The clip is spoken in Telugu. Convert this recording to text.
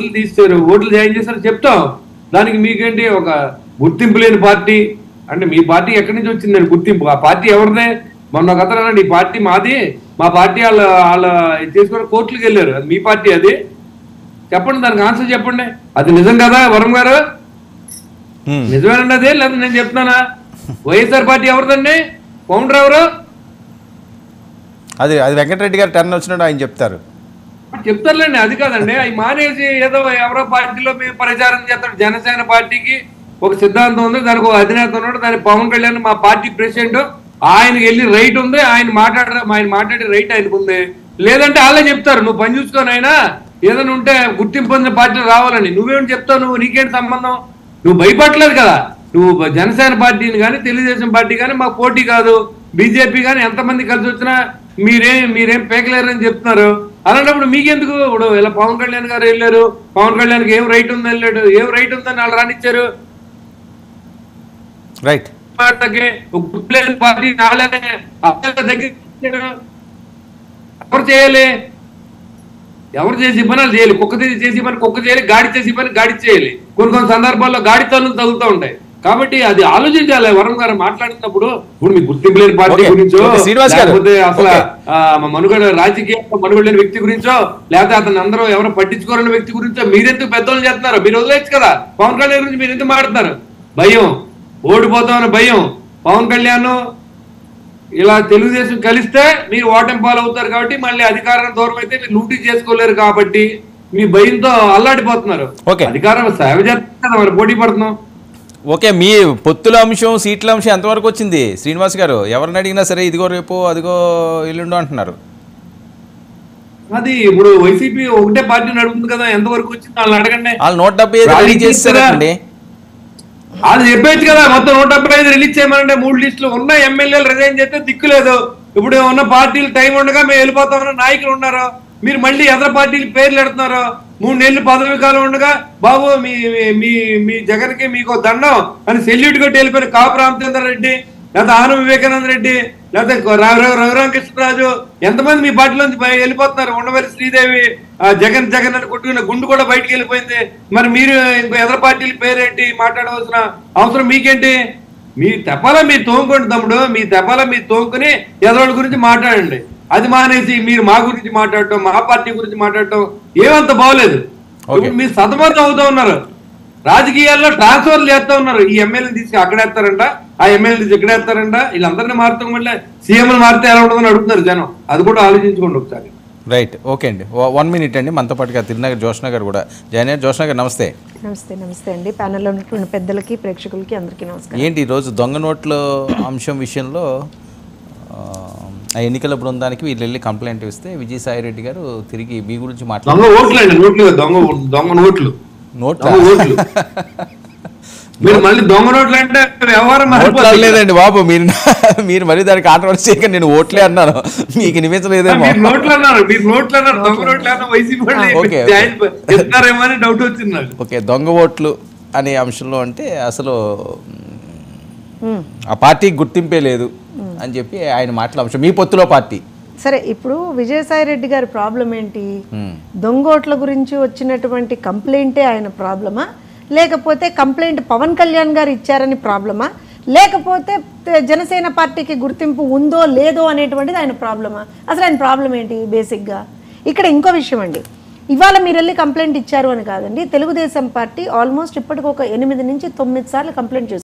ఓట్లు తీస్తారు ఓట్లు జాయిన్ చేస్తారు చెప్తాం దానికి మీకేంటి ఒక గుర్తింపు లేని పార్టీ అంటే మీ పార్టీ ఎక్కడి నుంచి వచ్చిందండి గుర్తింపు ఆ పార్టీ ఎవరిదే మొన్న ఒక అతను అన్నాడు, ఈ పార్టీ మాది మా పార్టీ వాళ్ళ వాళ్ళ ఇది చేసుకొని కోర్టులకు వెళ్ళారు అది మీ పార్టీ అది చెప్పండి దానికి ఆన్సర్ చెప్పండి అది నిజం కదా వరం గారు హ్మ్. నిజమేనండి అదే లేదా నేను చెప్తున్నానా వైఎస్ఆర్ పార్టీ ఎవరిదండి ఫౌండర్ ఎవరు అది అది వెంకటరెడ్డి గారు టర్న్ వచ్చినట్టు ఆయన చెప్తారు చెప్తారులేండి అది కాదండి అవి మానేసి ఏదో ఎవరో పార్టీలో మేము ప్రచారం చేస్తాడు జనసేన పార్టీకి ఒక సిద్ధాంతం ఉంది దానికి ఒక అధినేత ఉన్నాడు దాని పవన్ కళ్యాణ్ మా పార్టీ ప్రెసిడెంట్ ఆయనకి వెళ్ళి రైట్ ఉంది ఆయన మాట్లాడ ఆయన మాట్లాడే రైట్ ఆయనకు ఉంది లేదంటే వాళ్ళే చెప్తారు నువ్వు పని చూసుకొని అయినా ఏదైనా ఉంటే గుర్తింపు పొందిన పార్టీలు రావాలని నువ్వేం చెప్తావు నువ్వు నీకేంటి సంబంధం నువ్వు భయపడలేదు కదా నువ్వు జనసేన పార్టీని కానీ తెలుగుదేశం పార్టీ కానీ మాకు పోటీ కాదు బీజేపీ కానీ ఎంతమంది కలిసి వచ్చినా మీరేం మీరేం పేకలేరని చెప్తున్నారు అలాంటప్పుడు మీకెందుకు ఇప్పుడు ఇలా పవన్ కళ్యాణ్ గారు వెళ్ళారు పవన్ కళ్యాణ్కి ఏం రైట్ ఉంది వెళ్ళాడు ఏం రైట్ ఉందని వాళ్ళు రానిచ్చారు రైట్ మాటకి ఒక గుర్తులేని పార్టీ నాళ్ళనే అసలు దగ్గర ఎవరు చేయాలి ఎవరు చేసి పని వాళ్ళు చేయాలి కుక్క తీసి చేసి పని కుక్క చేయాలి గాడి చేసి పని గాడి చేయాలి కొన్ని కొన్ని సందర్భాల్లో గాడి తల్లు తగులుతూ ఉంటాయి కాబట్టి అది ఆలోచించాలి వరం గారు మాట్లాడినప్పుడు ఇప్పుడు మీ గుర్తింపు లేని పార్టీ Okay. గురించో Okay, శ్రీనివాస్ గారు. లేకపోతే అసలు Okay. ఆ, మా మనుగడ రాజకీయ మనుగడ లేని వ్యక్తి గురించో లేకపోతే అతను అందరూ ఎవరు పట్టించుకోరని వ్యక్తి గురించో మీరెందుకు పెద్దోళ్ళు చేస్తున్నారు మీరు వదిలేచ్చు కదా పవన్ కళ్యాణ్ గురించి మీరు ఎందుకు మాట్లాడతారు భయం ఓడిపోతామని భయం పవన్ కళ్యాణ్ ఇలా తెలుగుదేశం కలిస్తే మీరు ఓటమి పాలవుతారు కాబట్టి మళ్ళీ అధికారం దూరం అయితే మీరు లూటీ చేసుకోలేరు కాబట్టి మీ భయంతో అల్లాడిపోతున్నారు Okay. అధికారం సేవ చేస్తారు కదా మరి పోటీ పడుతున్నాం ఓకే మీ పొత్తుల అంశం సీట్ల అంశం ఎంతవరకు వచ్చింది శ్రీనివాస్ గారు ఎవరిని అడిగినా సరే ఇదిగో రేపు అదిగో ఎల్లుండో అంటున్నారు అది ఇప్పుడు వైసీపీ ఒకటే పార్టీ నడుపుతుంది కదా ఎంతవరకు వచ్చింది వాళ్ళని అడగండి వాళ్ళు నూట డెబ్బై ఐదు రెడీ రాజకీయ చేస్తారండి అది చెప్పేచ్చు కదా మొత్తం నూట డెబ్బై ఐదు రిలీజ్ చేయమనంటే మూడు లిస్టులు ఉన్న ఎమ్మెల్యేలు రిజైన్ చేస్తే దిక్కు లేదు ఇప్పుడు ఉన్న పార్టీలు టైం ఉండగా మేము వెళ్ళిపోతామన్న నాయకులు ఉన్నారు మీరు మళ్ళీ ఎదర పార్టీలు పేర్లు పెడుతున్నారు మూడు నెలలు పదవి కాలం ఉండగా బాబు మీ మీ- మీ మీ జగన్కి మీకు దండం అని సెల్యూట్ కొట్టి వెళ్ళిపోయిన కాపు రామచంద్ర రెడ్డి లేకపోతే ఆనం వివేకానంద రెడ్డి లేకపోతే ర- ర- రఘురామకృష్ణరాజు ఎంతమంది మీ పార్టీలోంచి బయ- వెళ్ళిపోతున్నారు ఉండవల్లి శ్రీదేవి ఆ, జగన్ జగన్ అని కొట్టుకున్న గుండు కూడా బయటికి వెళ్ళిపోయింది మరి మీరు ఇంకో ఎదర పార్టీల పేరేంటి మాట్లాడవలసిన అవసరం మీకేంటి మీ తెప్పాల మీరు తోముకోండి తమ్ముడు మీ తెప్పాల మీరు తోముకుని ఎదరోళ్ళ గురించి మాట్లాడండి అది మానేసి మీరు మా గురించి మాట్లాడటం మా పార్టీ గురించి మాట్లాడటం ఏమంత బాగోలేదు Okay. ఇప్పుడు మీరు సతమతం అవుతా ఉన్నారు రాజకీయాల్లో ట్రాన్స్ఫర్ చేస్తా ఉన్నారు ఈ ఎమ్మెల్యే తీసి అక్కడ వేస్తారంట ఆ ఎమ్మెల్యే తీసి ఇక్కడ వేస్తారంట వీళ్ళందరినీ మారుతాం మళ్ళీ సీఎంలు మారితే ఎలా ఉంటుందని అడుగుతున్నారు జనం అది కూడా ఆలోచించుకోండి ఒకసారి రైట్ ఓకే అండి వన్ మినిట్ అండి మనతో పాటుగా తిరునగర్ జోష్న గారు కూడా జాయిన్ అయ్యారు జోష్న గారు నమస్తే నమస్తే నమస్తే అండి ప్యానెల్లో ఉన్నటువంటి పెద్దలకి ప్రేక్షకులకి అందరికీ నమస్కారం ఏంటి ఈరోజు దొంగ నోట్ల అంశం విషయంలో ఆ, ఆ ఎన్నికల బృందానికి వీళ్ళు వెళ్ళి కంప్లైంట్ ఇస్తే విజయసాయి రెడ్డి గారు తిరిగి మీ గురించి మాట్లాడారు దొంగ ఓట్లు అండి నోట్లు కాదు, దొంగ దొంగ నోట్లు నోట్ల దొంగ ఓట్లు మీరు మళ్ళీ దొంగ నోట్లు అంటే వ్యవహారం మారిపోతుంది. లేదండి బాబు మీరు మీరు మరి దానికి కాంట్రవర్సీ చేయక నేను ఓట్లే అన్నాను మీకు నిమించలేదేమో మీరు నోట్లు అన్నారు మీరు నోట్లు అన్నారు దొంగ నోట్లు అన్నారు వైసీపీ వాళ్ళు ఓకే, ఓకే. జాయిన్ చెప్తారేమో అని డౌట్ వచ్చింది నాకు ఓకే దొంగ ఓట్లు అనే అంశంలో అంటే అసలు మ్, ఆ పార్టీకి గుర్తింపే లేదు అని చెప్పి ఆయన మాటల అంశం మీ పొత్తులో పార్టీ సరే ఇప్పుడు విజయసాయి రెడ్డి గారి ప్రాబ్లం ఏంటి మ్. దొంగోట్ల గురించి వచ్చినటువంటి కంప్లైంటే ఆయన ప్రాబ్లమా లేకపోతే కంప్లైంట్ పవన్ కళ్యాణ్ గారు ఇచ్చారని ప్రాబ్లమా లేకపోతే త- జనసేన పార్టీకి గుర్తింపు ఉందో లేదో అనేటువంటిది ఆయన ప్రాబ్లమా అసలు ఆయన ప్రాబ్లం ఏంటి బేసిక్గా ఇక్కడ ఇంకో విషయం అండి ఇవాళ మీరు వెళ్ళి కంప్లైంట్ ఇచ్చారు అని కాదండి తెలుగుదేశం పార్టీ ఆల్మోస్ట్ ఇప్పటికి ఒక ఎనిమిది నుంచి తొమ్మిది సార్లు కంప్లైంట్ చేస్తుంది